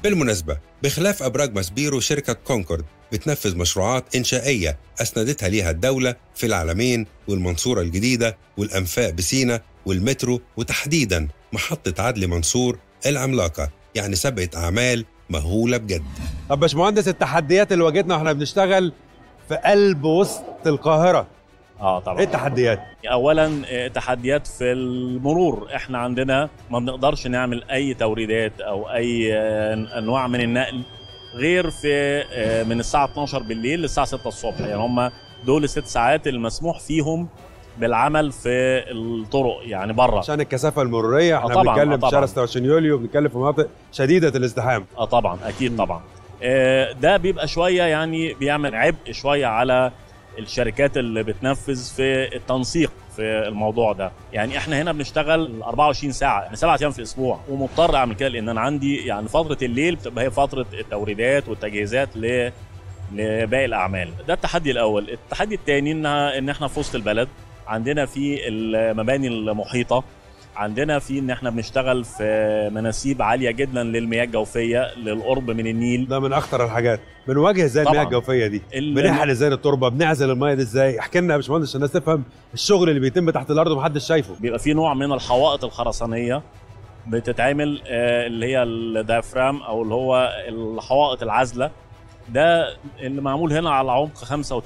بالمناسبة بخلاف أبراج ماسبيرو شركة كونكورد بتنفذ مشروعات إنشائية أسندتها ليها الدولة في العلمين والمنصورة الجديدة والأنفاق بسينا والمترو وتحديدا محطة عدلي منصور العملاقة يعني سبقة أعمال مهولة بجد طب باشمهندس التحديات اللي واجهتنا واحنا بنشتغل في قلب وسط القاهره اه ايه طبعا التحديات اولا آه، تحديات في المرور احنا عندنا ما بنقدرش نعمل اي توريدات او اي آه، انواع من النقل غير في آه، من الساعه 12 بالليل للساعه 6 الصبح يعني هم دول الست ساعات المسموح فيهم بالعمل في الطرق يعني بره عشان الكثافه المروريه احنا آه طبعاً، بنتكلم آه في طبعاً. شارع 26 يوليو بنتكلم في مناطق شديده الازدحام اه طبعا اكيد طبعا آه، ده بيبقى شويه يعني بيعمل عبء شويه على الشركات اللي بتنفذ في التنسيق في الموضوع ده يعني احنا هنا بنشتغل 24 ساعه يعني سبعة ايام في الاسبوع ومضطر اعمل كده لان انا عندي يعني فتره الليل بتبقى هي فتره التوريدات والتجهيزات ل لباقي الاعمال ده التحدي الاول التحدي الثاني ان ان احنا في وسط البلد عندنا في المباني المحيطه عندنا في ان احنا بنشتغل في مناسيب عاليه جدا للمياه الجوفيه للقرب من النيل ده من اخطر الحاجات بنواجه ازاي المياه طبعاً. الجوفيه دي ال- بنحقن ازاي التربه بنعزل الميه دي ازاي احكي لنا يا باشمهندس عشان الناس تفهم الشغل اللي بيتم تحت الارض ومحدش شايفه بيبقى في نوع من الحوائط الخرسانيه بتتعمل آه، اللي هي الدايفرام او اللي هو الحوائط العازله ده اللي معمول هنا على عمق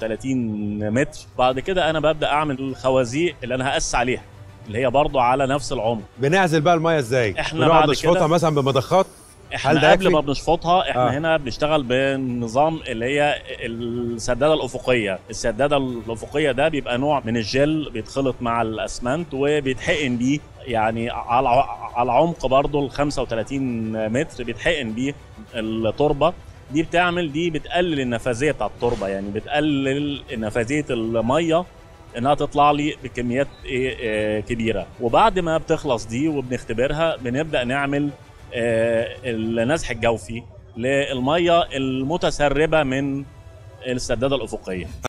35 متر بعد كده انا ببدا اعمل الخوازيق اللي انا هقس عليها اللي هي برضو على نفس العمق بنعزل بقى الميه ازاي إحنا بنقعد بعد نشفطها كده- مثلا بمضخات هل احنا ده قبل يكفي؟ ما بنشفطها احنا آه. آه. هنا بنشتغل بنظام اللي هي السداده الافقيه السداده الافقيه ده بيبقى نوع من الجل بيتخلط مع الاسمنت وبيتحقن بيه يعني على على عمق برضه ال 35 متر بيتحقن بيه التربه دي بتعمل دي بتقلل النفاذيه بتاعت التربه يعني بتقلل نفاذيه الميه انها تطلع لي بكميات ايه آه، كبيره وبعد ما بتخلص دي وبنختبرها بنبدا نعمل آه، النزح الجوفي للميه المتسربه من السداده الافقيه